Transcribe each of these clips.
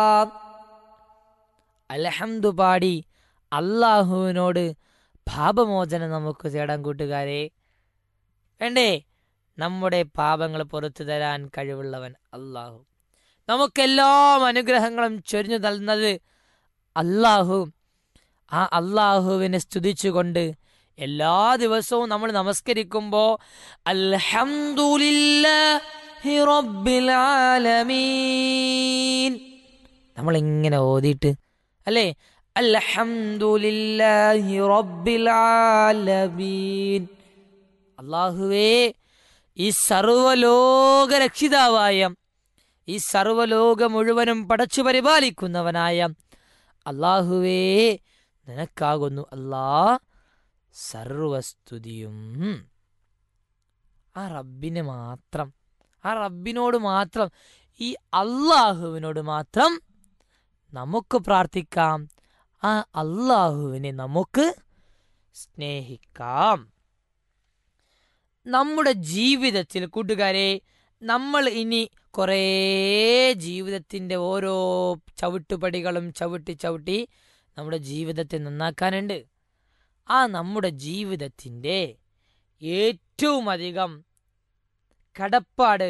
അലഹംദു പാടി അള്ളാഹുവിനോട് പാപമോചനം നമുക്ക് തേടാൻ കൂട്ടുകാരെ വേണ്ടേ നമ്മുടെ പാപങ്ങൾ പുറത്തു തരാൻ കഴിവുള്ളവൻ അള്ളാഹു നമുക്കെല്ലാം അനുഗ്രഹങ്ങളും ചൊരിഞ്ഞു തന്നത് അള്ളാഹു ആ അള്ളാഹുവിനെ സ്തുതിച്ചുകൊണ്ട് എല്ലാ ദിവസവും നമ്മൾ നമസ്കരിക്കുമ്പോൾ അൽഹംദുലില്ലാഹി റബ്ബിൽ ആലമീൻ നമ്മളിങ്ങനെ ഓതിയിട്ട് അല്ലേ അൽഹംദുലില്ലാഹി റബ്ബിൽ ആലമീൻ അള്ളാഹുവേ ഈ സർവലോക രക്ഷിതാവായ ഈ സർവലോക മുഴുവനും പടച്ചു പരിപാലിക്കുന്നവനായ അള്ളാഹുവേ നിനക്കാകുന്നു അല്ലാ സർവസ്തുതിയും ആ റബ്ബിനെ മാത്രം ആ റബ്ബിനോട് മാത്രം ഈ അള്ളാഹുവിനോട് മാത്രം നമുക്ക് പ്രാർത്ഥിക്കാം ആ അള്ളാഹുവിനെ നമുക്ക് സ്നേഹിക്കാം നമ്മുടെ ജീവിതത്തിൽ കൂട്ടുകാരെ നമ്മൾ ഇനി കുറേ ജീവിതത്തിൻ്റെ ഓരോ ചവിട്ടുപടികളും ചവിട്ടി ചവിട്ടി നമ്മുടെ ജീവിതത്തെ നന്നാക്കാനുണ്ട് ആ നമ്മുടെ ജീവിതത്തിൻ്റെ ഏറ്റവും അധികം കടപ്പാട്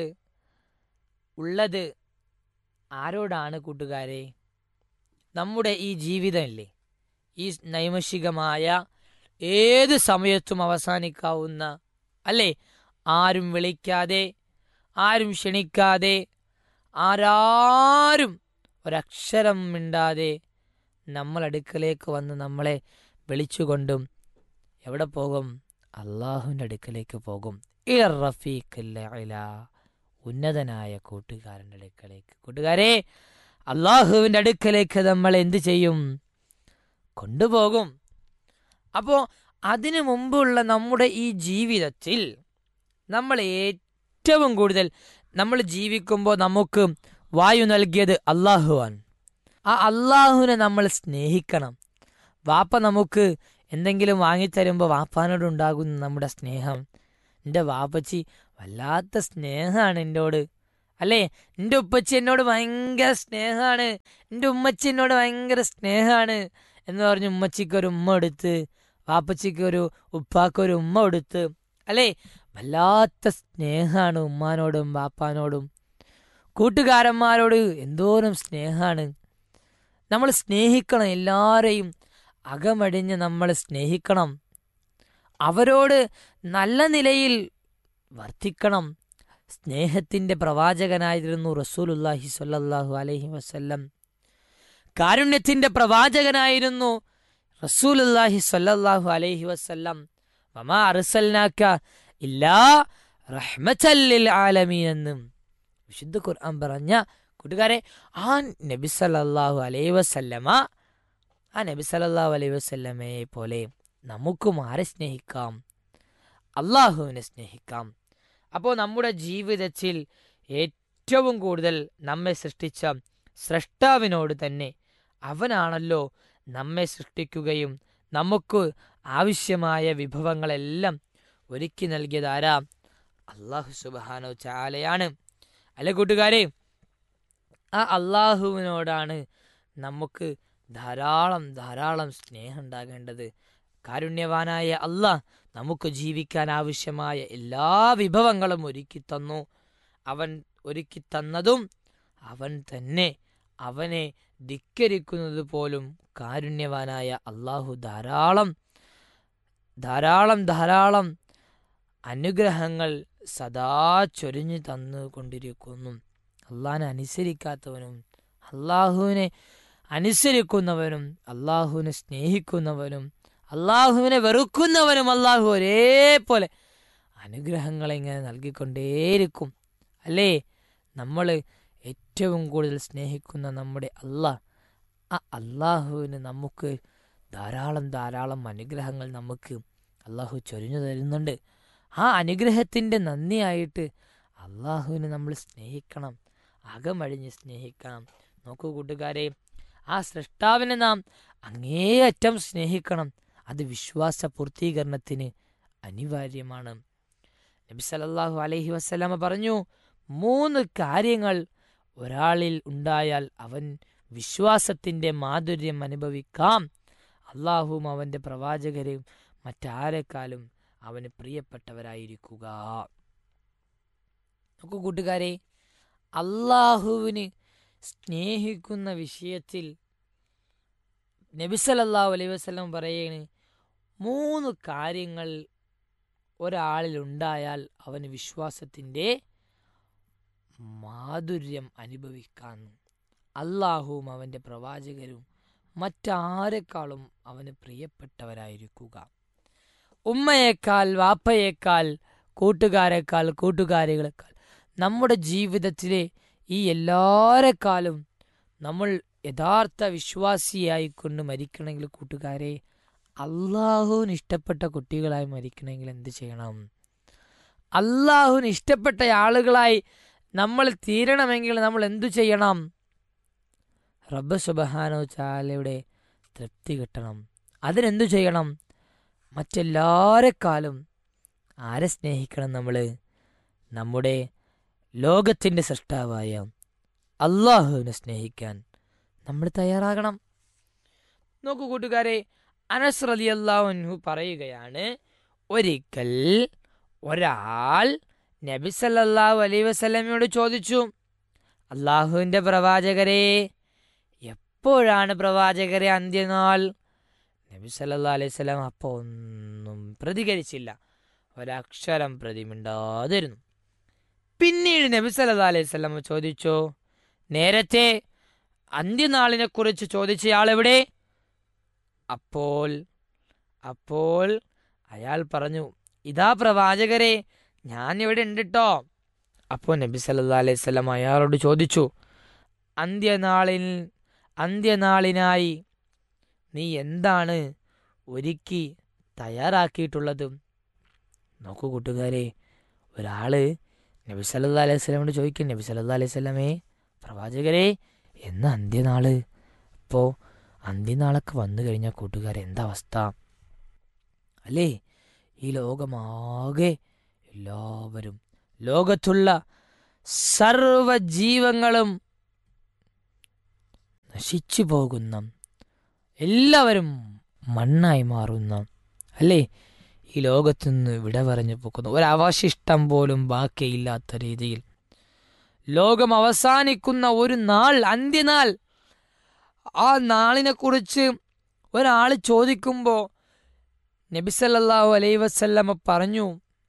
ഉള്ളത് ആരോടാണ് കൂട്ടുകാരെ നമ്മുടെ ഈ ജീവിതമല്ലേ ഈ നൈമഷികമായ ഏത് സമയത്തും അവസാനിക്കാവുന്ന അല്ലേ ആരും വിളിക്കാതെ ആരും ക്ഷണിക്കാതെ ആരാരും ഒരക്ഷരം മിണ്ടാതെ നമ്മൾ അടുക്കലേക്ക് വന്ന് നമ്മളെ വിളിച്ചുകൊണ്ടും എവിടെ പോകും അള്ളാഹുവിൻ്റെ അടുക്കലേക്ക് പോകും ഇർ റഫീഖില്ല ഉന്നതനായ കൂട്ടുകാരൻ്റെ അടുക്കലേക്ക് കൂട്ടുകാരെ അള്ളാഹുവിൻ്റെ അടുക്കലേക്ക് നമ്മൾ എന്ത് ചെയ്യും കൊണ്ടുപോകും അപ്പോൾ അതിനു മുമ്പുള്ള നമ്മുടെ ഈ ജീവിതത്തിൽ നമ്മൾ ഏറ്റവും കൂടുതൽ നമ്മൾ ജീവിക്കുമ്പോൾ നമുക്ക് വായു നൽകിയത് അള്ളാഹുവാൻ ആ അള്ളാഹുവിനെ നമ്മൾ സ്നേഹിക്കണം വാപ്പ നമുക്ക് എന്തെങ്കിലും വാങ്ങിത്തരുമ്പോൾ വാപ്പാനോട് ഉണ്ടാകുന്ന നമ്മുടെ സ്നേഹം എൻ്റെ വാപ്പച്ചി വല്ലാത്ത സ്നേഹമാണ് എന്നോട് അല്ലേ എൻ്റെ ഉപ്പച്ചി എന്നോട് ഭയങ്കര സ്നേഹമാണ് എൻ്റെ ഉമ്മച്ചി എന്നോട് ഭയങ്കര സ്നേഹമാണ് എന്ന് പറഞ്ഞ് ഉമ്മച്ചിക്ക് ഒരു ഉമ്മ എടുത്ത് വാപ്പച്ചിക്ക് ഒരു ഉപ്പാക്കൊരു ഉമ്മ കൊടുത്ത് അല്ലേ വല്ലാത്ത സ്നേഹമാണ് ഉമ്മാനോടും വാപ്പാനോടും കൂട്ടുകാരന്മാരോട് എന്തോരം സ്നേഹമാണ് നമ്മൾ സ്നേഹിക്കണം എല്ലാവരെയും അകമടിഞ്ഞ് നമ്മൾ സ്നേഹിക്കണം അവരോട് നല്ല നിലയിൽ വർത്തിക്കണം സ്നേഹത്തിൻ്റെ പ്രവാചകനായിരുന്നു റസൂലുല്ലാഹി സ്വല്ലല്ലാഹു അലൈഹി വസല്ലം കാരുണ്യത്തിൻ്റെ പ്രവാചകനായിരുന്നു റസൂലുല്ലാഹി സ്വല്ലല്ലാഹു അലൈഹി വസല്ലം വമാ അർസൽനാക്ക ഇല്ലാ റഹ്മത്തല്ലിൽ ആലമീൻ എന്നും വിശുദ്ധ ഖുർആൻ പറഞ്ഞ കൂട്ടുകാരെ ആ നബി സല്ലല്ലാഹു അലൈഹി വസല്ലമ ആ നബി സല്ലല്ലാഹു അലൈഹി വസല്ലമയെ പോലെ നമുക്കും ആരെ സ്നേഹിക്കാം അള്ളാഹുവിനെ സ്നേഹിക്കാം അപ്പോൾ നമ്മുടെ ജീവിതത്തിൽ ഏറ്റവും കൂടുതൽ നമ്മെ സൃഷ്ടിച്ച സ്രഷ്ടാവിനോട് തന്നെ അവനാണല്ലോ നമ്മെ സൃഷ്ടിക്കുകയും നമുക്ക് ആവശ്യമായ വിഭവങ്ങളെല്ലാം ഒരുക്കി നൽകിയത് ആരാ അള്ളാഹു സുബാനോ ചാലയാണ് അല്ലെ കൂട്ടുകാരെ ആ അള്ളാഹുവിനോടാണ് നമുക്ക് ധാരാളം ധാരാളം സ്നേഹം ഉണ്ടാകേണ്ടത് കാരുണ്യവാനായ അള്ളാഹ് നമുക്ക് ജീവിക്കാൻ ആവശ്യമായ എല്ലാ വിഭവങ്ങളും ഒരുക്കി തന്നു അവൻ ഒരുക്കി തന്നതും അവൻ തന്നെ അവനെ ധിക്കരിക്കുന്നത് പോലും കാരുണ്യവാനായ അള്ളാഹു ധാരാളം ധാരാളം ധാരാളം അനുഗ്രഹങ്ങൾ സദാ ചൊരിഞ്ഞു തന്നുകൊണ്ടിരിക്കുന്നു അള്ളാഹിനെ അനുസരിക്കാത്തവനും അള്ളാഹുവിനെ അനുസരിക്കുന്നവനും അള്ളാഹുവിനെ സ്നേഹിക്കുന്നവനും അള്ളാഹുവിനെ വെറുക്കുന്നവനും അള്ളാഹു ഒരേപോലെ അനുഗ്രഹങ്ങളെ ഇങ്ങനെ നൽകിക്കൊണ്ടേയിരിക്കും അല്ലേ നമ്മൾ ഏറ്റവും കൂടുതൽ സ്നേഹിക്കുന്ന നമ്മുടെ അള്ളാഹ് ആ അള്ളാഹുവിന് നമുക്ക് ധാരാളം ധാരാളം അനുഗ്രഹങ്ങൾ നമുക്ക് അള്ളാഹു ചൊരിഞ്ഞു തരുന്നുണ്ട് ആ അനുഗ്രഹത്തിൻ്റെ നന്ദിയായിട്ട് അള്ളാഹുവിനെ നമ്മൾ സ്നേഹിക്കണം അകമഴിഞ്ഞ് സ്നേഹിക്കണം നോക്കൂ കൂട്ടുകാരെ ആ സൃഷ്ടാവിനെ നാം അങ്ങേയറ്റം സ്നേഹിക്കണം അത് വിശ്വാസ പൂർത്തീകരണത്തിന് അനിവാര്യമാണ് നബി സല്ലല്ലാഹു അലൈഹി വസല്ലമ പറഞ്ഞു മൂന്ന് കാര്യങ്ങൾ ഒരാളിൽ ഉണ്ടായാൽ അവൻ വിശ്വാസത്തിൻ്റെ മാധുര്യം അനുഭവിക്കാം അള്ളാഹുവും അവൻ്റെ പ്രവാചകരെയും മറ്റാരെക്കാളും അവന് പ്രിയപ്പെട്ടവരായിരിക്കുക നോക്കൂ കൂട്ടുകാരെ അള്ളാഹുവിന് സ്നേഹിക്കുന്ന വിഷയത്തിൽ നബിസലല്ലാഹു അലൈഹി വസ്ലം പറയുകയാണ് മൂന്ന് കാര്യങ്ങൾ ഒരാളിൽ ഉണ്ടായാൽ അവന് വിശ്വാസത്തിൻ്റെ മാധുര്യം അനുഭവിക്കാൻ അള്ളാഹുവും അവൻ്റെ പ്രവാചകരും മറ്റാരെക്കാളും അവന് പ്രിയപ്പെട്ടവരായിരിക്കുക ഉമ്മയേക്കാൾ വാപ്പയേക്കാൾ കൂട്ടുകാരെക്കാൾ കൂട്ടുകാരികളെക്കാൾ നമ്മുടെ ജീവിതത്തിലെ ഈ എല്ലാരെക്കാളും നമ്മൾ യഥാർത്ഥ വിശ്വാസിയായിക്കൊണ്ട് മരിക്കണമെങ്കിൽ കൂട്ടുകാരെ അള്ളാഹുവിന് ഇഷ്ടപ്പെട്ട കുട്ടികളായി മരിക്കണമെങ്കിൽ എന്ത് ചെയ്യണം അള്ളാഹുവിന് ഇഷ്ടപ്പെട്ട ആളുകളായി നമ്മൾ തീരണമെങ്കിൽ നമ്മൾ എന്തു ചെയ്യണം റബ്ബ് സുബഹാനോ ചാലയുടെ തൃപ്തി കിട്ടണം അതിനെന്തു ചെയ്യണം മറ്റെല്ലാരെക്കാളും ആരെ സ്നേഹിക്കണം നമ്മൾ നമ്മുടെ ലോകത്തിൻ്റെ സൃഷ്ടാവായ അള്ളാഹുവിനെ സ്നേഹിക്കാൻ നമ്മൾ തയ്യാറാകണം നോക്കൂ കൂട്ടുകാരെ അനസ് റലി അള്ളാഹുൻഹു പറയുകയാണ് ഒരിക്കൽ ഒരാൾ നബി സല്ലല്ലാഹു അലൈഹി വസല്ലമയോട് ചോദിച്ചു അള്ളാഹുവിൻ്റെ പ്രവാചകരെ എപ്പോഴാണ് പ്രവാചകരെ അന്ത്യനാൾ നബി സല്ലല്ലാഹു അലൈഹി വസല്ലം അപ്പോൾ ഒന്നും പ്രതികരിച്ചില്ല ഒരക്ഷരം പ്രതിമിണ്ടാതിരുന്നു പിന്നീട് നബി സല്ലല്ലാഹു അലൈഹി വസല്ലം ചോദിച്ചു നേരത്തെ അന്ത്യനാളിനെ കുറിച്ച് ചോദിച്ചയാൾ എവിടെ അപ്പോൾ അപ്പോൾ അയാൾ പറഞ്ഞു ഇതാ പ്രവാചകരെ ഞാൻ ഇവിടെ ഉണ്ട് കേട്ടോ അപ്പോൾ നബി സല്ലാ അലൈഹി സ്വലം അയാളോട് ചോദിച്ചു അന്ത്യനാളിൽ അന്ത്യനാളിനായി നീ എന്താണ് ഒരുക്കി തയ്യാറാക്കിയിട്ടുള്ളത് നോക്കൂ കൂട്ടുകാരെ ഒരാള് നബി സല്ലാ അലൈഹി സ്വലമോട് ചോദിക്കും നബി സല്ലാ അലൈഹി സ്വലമേ പ്രവാചകരെ എന്ന് അന്ത്യനാള് ഇപ്പോൾ അന്ത്യനാളൊക്കെ വന്നു കഴിഞ്ഞാൽ കൂട്ടുകാരെ എന്താ അവസ്ഥ അല്ലേ ഈ ലോകമാകെ എല്ലാവരും ലോകത്തുള്ള സർവജീവങ്ങളും നശിച്ചു പോകുന്ന എല്ലാവരും മണ്ണായി മാറുന്ന അല്ലേ ഈ ലോകത്തുനിന്ന് വിട പറഞ്ഞു പോകുന്ന ഒരവശിഷ്ടം പോലും ബാക്കിയില്ലാത്ത രീതിയിൽ ലോകം അവസാനിക്കുന്ന ഒരു നാൾ അന്ത്യനാൾ ആ നാളിനെ കുറിച്ച് ഒരാൾ ചോദിക്കുമ്പോൾ നബിസല്ലാഹു അലൈ വസല്ലമ പറഞ്ഞു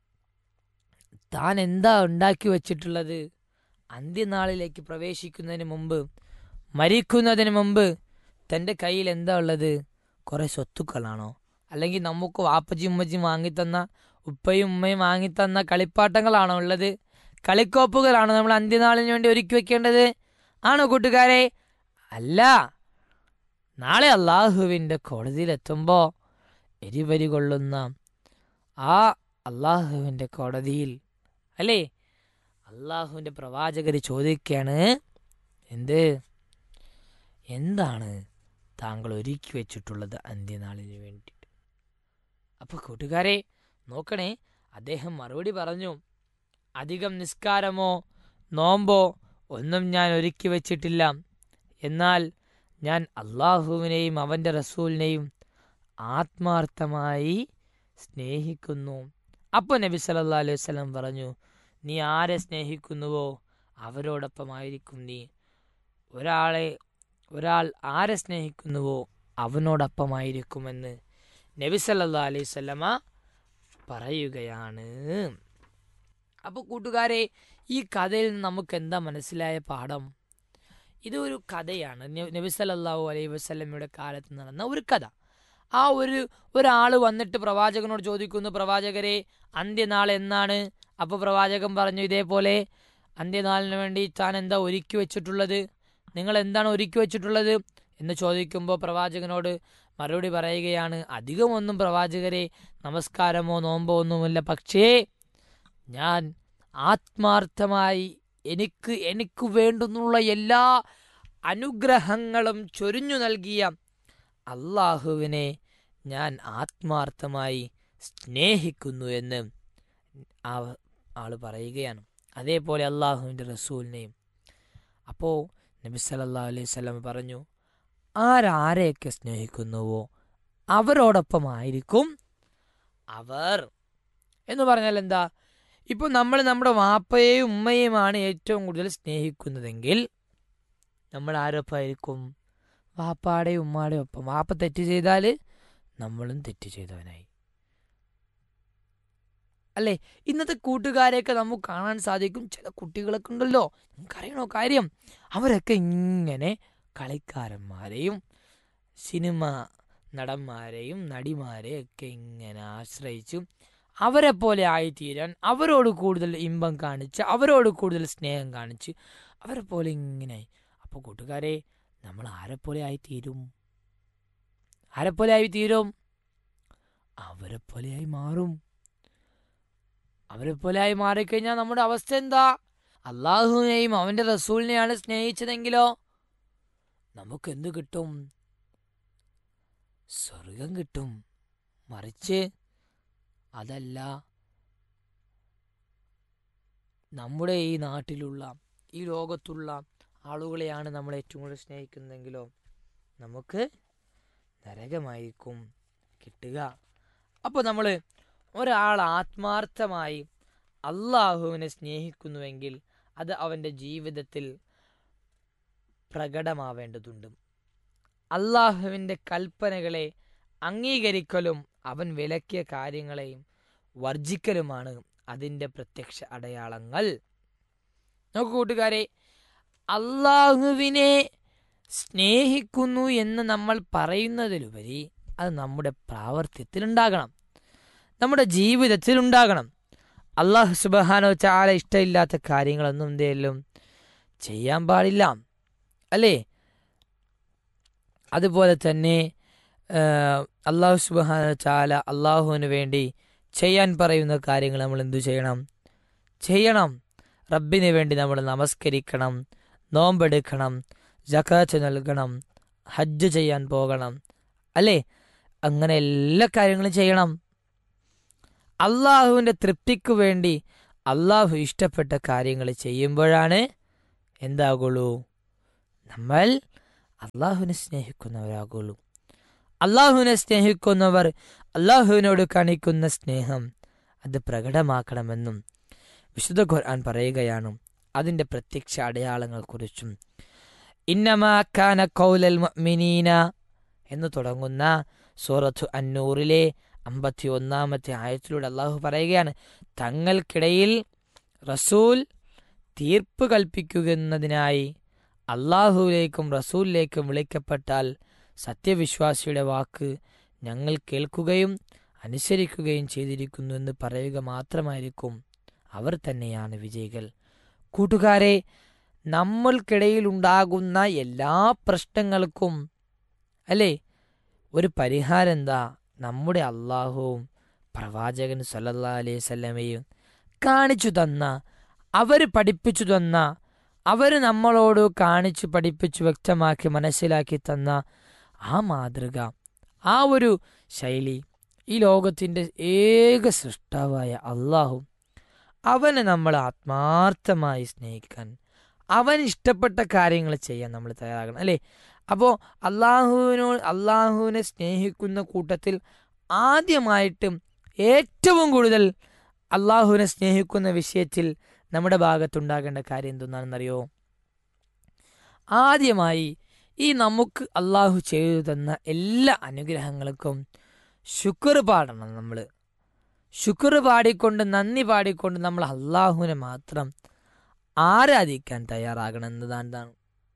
താൻ എന്താ ഉണ്ടാക്കി വച്ചിട്ടുള്ളത് അന്ത്യനാളിലേക്ക് പ്രവേശിക്കുന്നതിന് മുമ്പ് മരിക്കുന്നതിന് മുമ്പ് തൻ്റെ കയ്യിൽ എന്താ ഉള്ളത് കുറേ സ്വത്തുക്കളാണോ അല്ലെങ്കിൽ നമുക്ക് വാപ്പച്ചി ഉമ്മച്ചിയും വാങ്ങിത്തന്ന ഉപ്പയും ഉമ്മയും വാങ്ങിത്തന്ന കളിപ്പാട്ടങ്ങളാണോ ഉള്ളത് കളിക്കോപ്പുകളാണോ നമ്മൾ അന്ത്യനാളിന് വേണ്ടി ഒരുക്കി വെക്കേണ്ടത് ആണോ കൂട്ടുകാരെ അല്ല നാളെ അള്ളാഹുവിൻ്റെ കോടതിയിലെത്തുമ്പോൾ എരിവരി കൊള്ളുന്ന ആ അള്ളാഹുവിൻ്റെ കോടതിയിൽ അല്ലേ അള്ളാഹുവിൻ്റെ പ്രവാചകർ ചോദിക്കുകയാണ് എന്ത് എന്താണ് താങ്കൾ ഒരുക്കി വെച്ചിട്ടുള്ളത് അന്ത്യനാളിന് വേണ്ടിയിട്ട് അപ്പോൾ കൂട്ടുകാരെ നോക്കണേ അദ്ദേഹം മറുപടി പറഞ്ഞു അധികം നിസ്കാരമോ നോമ്പോ ഒന്നും ഞാൻ ഒരുക്കി വച്ചിട്ടില്ല എന്നാൽ ഞാൻ അള്ളാഹുവിനെയും അവൻ്റെ റസൂലിനെയും ആത്മാർത്ഥമായി സ്നേഹിക്കുന്നു അപ്പോൾ നബി സല്ലാ അലൈഹി വസ്ലം പറഞ്ഞു നീ ആരെ സ്നേഹിക്കുന്നുവോ അവരോടൊപ്പമായിരിക്കും നീ ഒരാളെ ഒരാൾ ആരെ സ്നേഹിക്കുന്നുവോ അവനോടൊപ്പമായിരിക്കുമെന്ന് നബി സല്ലാ അലൈഹി സ്വലമ പറയുകയാണ് അപ്പോൾ കൂട്ടുകാരെ ഈ കഥയിൽ നിന്ന് നമുക്ക് എന്താ മനസ്സിലായ പാഠം ഇതൊരു കഥയാണ് നബി സല്ലല്ലാഹു അലൈഹി വസല്ലമയുടെ കാലത്ത് നടന്ന ഒരു കഥ ആ ഒരു ഒരാൾ വന്നിട്ട് പ്രവാചകനോട് ചോദിക്കുന്നു പ്രവാചകരെ അന്ത്യനാൾ എന്നാണ് അപ്പോൾ പ്രവാചകൻ പറഞ്ഞു ഇതേപോലെ അന്ത്യനാളിന് വേണ്ടി താൻ എന്താ ഒരുക്കി വെച്ചിട്ടുള്ളത് നിങ്ങൾ എന്താണ് ഒരുക്കി വെച്ചിട്ടുള്ളത് എന്ന് ചോദിക്കുമ്പോൾ പ്രവാചകനോട് മറുപടി പറയുകയാണ് അധികമൊന്നും പ്രവാചകരെ നമസ്കാരമോ നോമ്പോ ഒന്നുമില്ല പക്ഷേ ഞാൻ ആത്മാർത്ഥമായി എനിക്ക് എനിക്ക് വേണ്ടുന്നുള്ള എല്ലാ അനുഗ്രഹങ്ങളും ചൊരിഞ്ഞു നൽകിയ അള്ളാഹുവിനെ ഞാൻ ആത്മാർത്ഥമായി സ്നേഹിക്കുന്നു എന്ന് ആ ആൾ പറയുകയാണ് അതേപോലെ അള്ളാഹുവിൻ്റെ റസൂലിനെയും അപ്പോൾ നബി സല്ലല്ലാഹു അലൈഹി വസല്ലം പറഞ്ഞു ആരാരെയൊക്കെ സ്നേഹിക്കുന്നുവോ അവരോടൊപ്പമായിരിക്കും അവർ എന്ന് പറഞ്ഞാൽ എന്താ ഇപ്പോൾ നമ്മൾ നമ്മുടെ വാപ്പയെയും ഉമ്മയെയുമാണ് ഏറ്റവും കൂടുതൽ സ്നേഹിക്കുന്നതെങ്കിൽ നമ്മൾ ആരൊപ്പമായിരിക്കും വാപ്പാടെയും ഉമ്മാടെയും ഒപ്പം വാപ്പ തെറ്റ് ചെയ്താൽ നമ്മളും തെറ്റ് ചെയ്തവനായി അല്ലേ ഇന്നത്തെ കൂട്ടുകാരെയൊക്കെ നമുക്ക് കാണാൻ സാധിക്കും ചില കുട്ടികളൊക്കെ ഉണ്ടല്ലോ നമുക്കറിയണോ കാര്യം അവരൊക്കെ ഇങ്ങനെ കളിക്കാരന്മാരെയും സിനിമ നടന്മാരെയും നടിമാരെയൊക്കെ ഇങ്ങനെ ആശ്രയിച്ചു അവരെ പോലെ ആയിത്തീരാൻ അവരോട് കൂടുതൽ ഇമ്പം കാണിച്ച് അവരോട് കൂടുതൽ സ്നേഹം കാണിച്ച് അവരെ പോലെ ഇങ്ങനെ അപ്പോൾ കൂട്ടുകാരെ നമ്മൾ ആരെപ്പോലെ ആയിത്തീരും ആരെപ്പോലെ ആയി തീരും അവരെ പോലെയായി മാറും അവരെ പോലെയായി മാറിക്കഴിഞ്ഞാൽ നമ്മുടെ അവസ്ഥ എന്താ അള്ളാഹുവിനെയും അവന്റെ റസൂലിനെയാണ് സ്നേഹിച്ചതെങ്കിലോ നമുക്ക് എന്ത് കിട്ടും സ്വർഗം കിട്ടും മറിച്ച് അതല്ല നമ്മുടെ ഈ നാട്ടിലുള്ള ഈ ലോകത്തുള്ള ആളുകളെയാണ് നമ്മൾ ഏറ്റവും കൂടുതൽ സ്നേഹിക്കുന്നതെങ്കിലോ നമുക്ക് നരകമായിരിക്കും കിട്ടുക അപ്പോൾ നമ്മൾ ഒരാൾ ആത്മാർത്ഥമായി അള്ളാഹുവിനെ സ്നേഹിക്കുന്നുവെങ്കിൽ അത് അവൻ്റെ ജീവിതത്തിൽ പ്രകടമാവേണ്ടതുണ്ട് അള്ളാഹുവിൻ്റെ കൽപ്പനകളെ അംഗീകരിക്കലും അവൻ വിലക്കിയ കാര്യങ്ങളെയും വർജിക്കലുമാണ് അതിൻ്റെ പ്രത്യക്ഷ അടയാളങ്ങൾ നോക്കൂ കൂട്ടുകാരെ അള്ളാഹുവിനെ സ്നേഹിക്കുന്നു എന്ന് നമ്മൾ പറയുന്നതിലുപരി അത് നമ്മുടെ പ്രാവർത്തിയത്തിൽ ഉണ്ടാകണം നമ്മുടെ ജീവിതത്തിൽ ഉണ്ടാകണം അള്ളാഹു സുബഹാനോ ചാല ഇഷ്ടമില്ലാത്ത കാര്യങ്ങളൊന്നും എന്തെങ്കിലും ചെയ്യാൻ പാടില്ല അല്ലേ അതുപോലെ തന്നെ അള്ളാഹു സുബഹാന ചാല അള്ളാഹുവിന് വേണ്ടി ചെയ്യാൻ പറയുന്ന കാര്യങ്ങൾ നമ്മൾ എന്തു ചെയ്യണം ചെയ്യണം റബ്ബിന് വേണ്ടി നമ്മൾ നമസ്കരിക്കണം നോമ്പെടുക്കണം ജക്കാത്ത് നൽകണം ഹജ്ജ് ചെയ്യാൻ പോകണം അല്ലേ അങ്ങനെ എല്ലാ കാര്യങ്ങളും ചെയ്യണം അള്ളാഹുവിൻ്റെ തൃപ്തിക്ക് വേണ്ടി അള്ളാഹു ഇഷ്ടപ്പെട്ട കാര്യങ്ങൾ ചെയ്യുമ്പോഴാണ് എന്താകുള്ളൂ നമ്മൾ അള്ളാഹുവിനെ സ്നേഹിക്കുന്നവരാകുള്ളൂ അള്ളാഹുവിനെ സ്നേഹിക്കുന്നവർ അള്ളാഹുവിനോട് കാണിക്കുന്ന സ്നേഹം അത് പ്രകടമാക്കണമെന്നും വിശുദ്ധ ഖുർആൻ പറയുകയാണ് അതിൻ്റെ പ്രത്യക്ഷ അടയാളങ്ങളെക്കുറിച്ചും ഇന്നമാക്കാന കൗലൽ മിനീന എന്ന് തുടങ്ങുന്ന സൂറത്തു അന്നൂറിലെ അമ്പത്തി ഒന്നാമത്തെ ആയത്തിലൂടെ അള്ളാഹു പറയുകയാണ് തങ്ങൾക്കിടയിൽ റസൂൽ തീർപ്പ് കൽപ്പിക്കുന്നതിനായി അള്ളാഹുവിലേക്കും റസൂലിലേക്കും വിളിക്കപ്പെട്ടാൽ സത്യവിശ്വാസിയുടെ വാക്ക് ഞങ്ങൾ കേൾക്കുകയും അനുസരിക്കുകയും ചെയ്തിരിക്കുന്നു എന്ന് പറയുക മാത്രമായിരിക്കും അവർ തന്നെയാണ് വിജയികൾ കൂട്ടുകാരെ നമ്മൾക്കിടയിൽ ഉണ്ടാകുന്ന എല്ലാ പ്രശ്നങ്ങൾക്കും അല്ലേ ഒരു പരിഹാരം എന്താ നമ്മുടെ അള്ളാഹുവും പ്രവാചകൻ സല്ലല്ലാ അലൈഹി സ്വല്ലമയും കാണിച്ചു തന്ന അവർ പഠിപ്പിച്ചു തന്ന അവർ നമ്മളോട് കാണിച്ചു പഠിപ്പിച്ചു വ്യക്തമാക്കി മനസ്സിലാക്കി തന്ന ആ മാതൃക ആ ഒരു ശൈലി ഈ ലോകത്തിൻ്റെ ഏക സൃഷ്ടാവായ അള്ളാഹു അവനെ നമ്മൾ ആത്മാർത്ഥമായി സ്നേഹിക്കാൻ അവൻ ഇഷ്ടപ്പെട്ട കാര്യങ്ങൾ ചെയ്യാൻ നമ്മൾ തയ്യാറാകണം അല്ലേ അപ്പോൾ അള്ളാഹുവിനോട് അള്ളാഹുവിനെ സ്നേഹിക്കുന്ന കൂട്ടത്തിൽ ആദ്യമായിട്ടും ഏറ്റവും കൂടുതൽ അള്ളാഹുവിനെ സ്നേഹിക്കുന്ന വിഷയത്തിൽ നമ്മുടെ ഭാഗത്തുണ്ടാകേണ്ട കാര്യം എന്തെന്നാണെന്നറിയോ ആദ്യമായി ഈ നമുക്ക് അള്ളാഹു ചെയ്തു തന്ന എല്ലാ അനുഗ്രഹങ്ങൾക്കും ശുക്ർ പാടണം നമ്മൾ ശുക്ർ പാടിക്കൊണ്ട് നന്ദി പാടിക്കൊണ്ട് നമ്മൾ അള്ളാഹുവിനെ മാത്രം ആരാധിക്കാൻ തയ്യാറാകണം എന്നതാണ്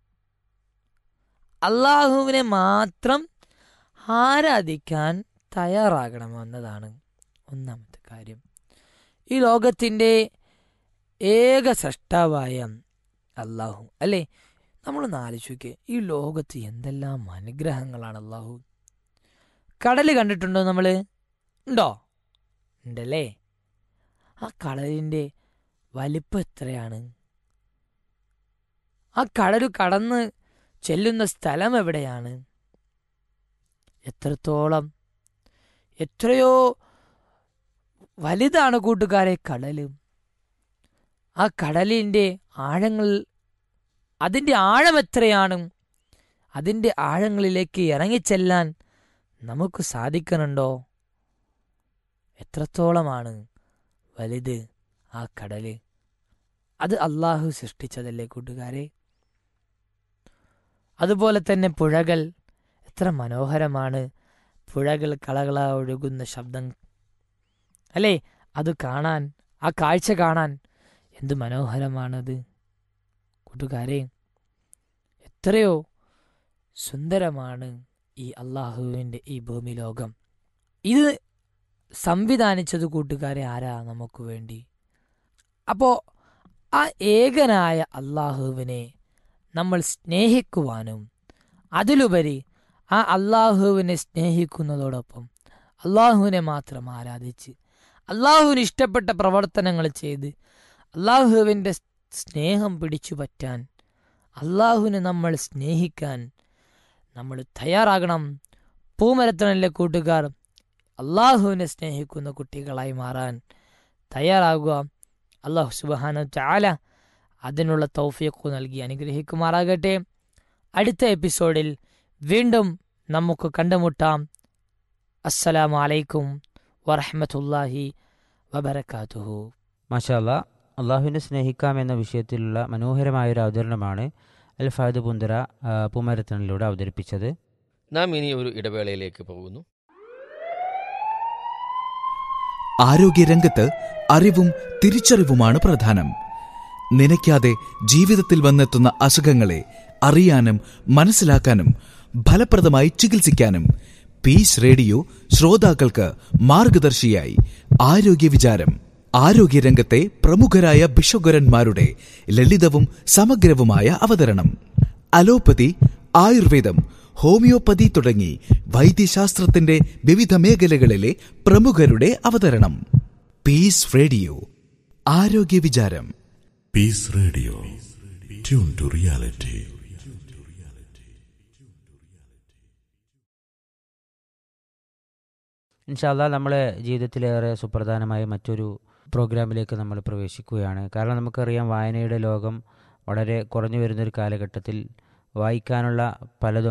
അള്ളാഹുവിനെ മാത്രം ആരാധിക്കാൻ തയ്യാറാകണമെന്നതാണ് ഒന്നാമത്തെ കാര്യം ഈ ലോകത്തിൻ്റെ ഏക സൃഷ്ടാവായ അള്ളാഹു അല്ലേ നമ്മളൊന്ന് ആലോചിക്കുക ഈ ലോകത്ത് എന്തെല്ലാം അനുഗ്രഹങ്ങളാണ് അള്ളാഹു കടൽ കണ്ടിട്ടുണ്ടോ നമ്മൾ ഉണ്ടോ ഉണ്ടല്ലേ ആ കടലിൻ്റെ വലിപ്പം എത്രയാണ് ആ കടൽ കടന്ന് ചെല്ലുന്ന സ്ഥലം എവിടെയാണ് എത്രത്തോളം എത്രയോ വലുതാണ് കൂട്ടുകാരെ കടൽ ആ കടലിൻ്റെ ആഴങ്ങൾ അതിൻ്റെ ആഴം എത്രയാണ് അതിൻ്റെ ആഴങ്ങളിലേക്ക് ഇറങ്ങിച്ചെല്ലാൻ നമുക്ക് സാധിക്കുന്നുണ്ടോ എത്രത്തോളമാണ് വലുത് ആ കടല് അത് അള്ളാഹു സൃഷ്ടിച്ചതല്ലേ കൂട്ടുകാരെ അതുപോലെ തന്നെ പുഴകൾ എത്ര മനോഹരമാണ് പുഴകൾ കളകള ഒഴുകുന്ന ശബ്ദം അല്ലേ അത് കാണാൻ ആ കാഴ്ച കാണാൻ എന്ത് മനോഹരമാണത് കൂട്ടുകാരെ എത്രയോ സുന്ദരമാണ് ഈ അള്ളാഹുവിൻ്റെ ഈ ഭൂമി ലോകം ഇത് സംവിധാനിച്ചത് കൂട്ടുകാരെ ആരാ നമുക്ക് വേണ്ടി അപ്പോൾ ആ ഏകനായ അള്ളാഹുവിനെ നമ്മൾ സ്നേഹിക്കുവാനും അതിലുപരി ആ അള്ളാഹുവിനെ സ്നേഹിക്കുന്നതോടൊപ്പം അള്ളാഹുവിനെ മാത്രം ആരാധിച്ച് അള്ളാഹുവിന് ഇഷ്ടപ്പെട്ട പ്രവർത്തനങ്ങൾ ചെയ്ത് അള്ളാഹുവിൻ്റെ സ്നേഹം പിടിച്ചു പറ്റാൻ അള്ളാഹുവിനെ നമ്മൾ സ്നേഹിക്കാൻ നമ്മൾ തയ്യാറാകണം പൂമരത്തണലിലെ കൂട്ടുകാർ അള്ളാഹുവിനെ സ്നേഹിക്കുന്ന കുട്ടികളായി മാറാൻ തയ്യാറാകുക അള്ളാഹു സുബാന ചാല അതിനുള്ള തൗഫീഖു നൽകി അനുഗ്രഹിക്കുമാറാകട്ടെ അടുത്ത എപ്പിസോഡിൽ വീണ്ടും നമുക്ക് കണ്ടുമുട്ടാം അസ്സലാമു അലൈക്കും വറഹമത്തല്ലാഹി വബർക്കാത്തുഹു മാഷാല്ല അള്ളാഹുവിനെ സ്നേഹിക്കാം എന്ന വിഷയത്തിലുള്ള മനോഹരമായൊരു അവതരണമാണ് അൽ ഫഹദ് പുന്തര ആ, പൂമരത്തണിലൂടെ അവതരിപ്പിച്ചത് നാം ഇനി ഒരു ഇടവേളയിലേക്ക് പോകുന്നു ആരോഗ്യരംഗത്ത് അറിവും തിരിച്ചറിവുമാണ് പ്രധാനം നനയ്ക്കാതെ ജീവിതത്തിൽ വന്നെത്തുന്ന അസുഖങ്ങളെ അറിയാനും മനസ്സിലാക്കാനും ഫലപ്രദമായി ചികിത്സിക്കാനും പീസ് റേഡിയോ ശ്രോതാക്കൾക്ക് മാർഗദർശിയായി ആരോഗ്യ വിചാരം ആരോഗ്യരംഗത്തെ പ്രമുഖരായ ബിഷഗുരന്മാരുടെ ലളിതവും സമഗ്രവുമായ അവതരണം അലോപ്പതി ആയുർവേദം ഹോമിയോപ്പതി തുടങ്ങി വൈദ്യശാസ്ത്രത്തിന്റെ വിവിധ മേഖലകളിലെ പ്രമുഖരുടെ അവതരണം പീസ് റേഡിയോ ആരോഗ്യ വിചാരം Peace Radio. Tune to reality. ഇൻഷാല്ല നമ്മളെ ജീവിതത്തിലേറെ സുപ്രധാനമായ മറ്റൊരു പ്രോഗ്രാമിലേക്ക് നമ്മൾ പ്രവേശിക്കുകയാണ് കാരണം നമുക്കറിയാം വായനയുടെ ലോകം വളരെ കുറഞ്ഞു വരുന്നൊരു കാലഘട്ടത്തിൽ വായിക്കാനുള്ള പലതും